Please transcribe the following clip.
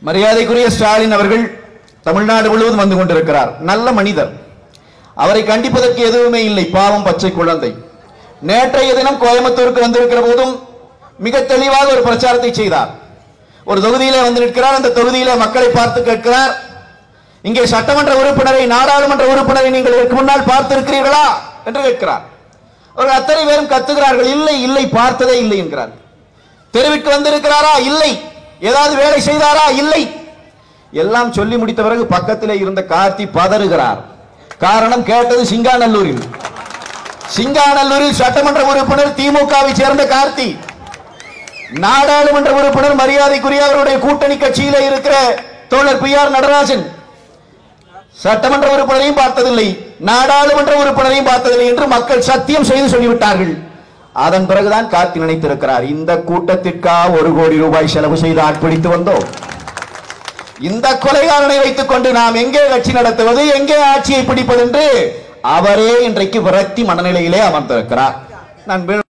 மரியாதைக்குரிய ஸ்டாலின் அவர்கள் தமிழ்நாடு முழுவதும் வந்து கொண்டிருக்கிறார் நல்ல மனிதர் அவரை கண்டிப்பதற்கு எதுவுமே இல்லை பாவம் பச்சை குழந்தை நேற்றைய தினம் கோயம்புத்தூருக்கு வந்திருக்கிற போதும் மிக தெளிவாக ஒரு பிரச்சாரத்தை செய்தார் ஒரு தொகுதியிலே வந்து நிற்கிறார் அந்த தொகுதியிலே மக்களை பார்த்து கேட்கிறார் இங்கே சட்டமன்ற உறுப்பினரை நாடாளுமன்ற உறுப்பினரை நீங்கள் இதற்கு முன்னால் பார்த்திருக்கிறீர்களா என்று கேட்கிறார் அவர்கள் அத்தனை பேரும் கத்துகிறார்கள் இல்லை இல்லை பார்த்ததே இல்லை என்கிறார் தெருவிற்கு வந்திருக்கிறாரா இல்லை ஏதாவது வேலை செய்தாரா இல்லை எல்லாம் சொல்லி முடித்த பிறகு பக்கத்திலே இருந்த கார்த்தி பதறுகிறார் காரணம் கேட்டது சிங்காநல்லூரில் சிங்காநல்லூரில் சட்டமன்ற உறுப்பினர் திமுகவை சேர்ந்த கார்த்தி நாடாளுமன்ற உறுப்பினர் மரியாதைக்குரிய அவருடைய கூட்டணி கட்சியிலே இருக்கிற தோழர் பி ஆர் நடராஜன் சட்டமன்ற உறுப்பினரையும் பார்த்ததில்லை நாடாளுமன்ற உறுப்பினரையும் பார்த்ததில்லை என்று மக்கள் சத்தியம் செய்து சொல்லிவிட்டார்கள் அதன் பிறகுதான் கார்த்தி நினைத்திருக்கிறார் இந்த கூட்டத்திற்கா ஒரு கோடி ரூபாய் செலவு செய்து ஆட்பிடித்து வந்தோம் இந்த கொலைகாரனை வைத்துக் கொண்டு நாம் எங்கே கட்சி நடத்துவது எங்கே ஆட்சியை பிடிப்பது என்று அவரே இன்றைக்கு விரக்தி மனநிலையிலே அமர்ந்திருக்கிறார் நான் மீண்டும்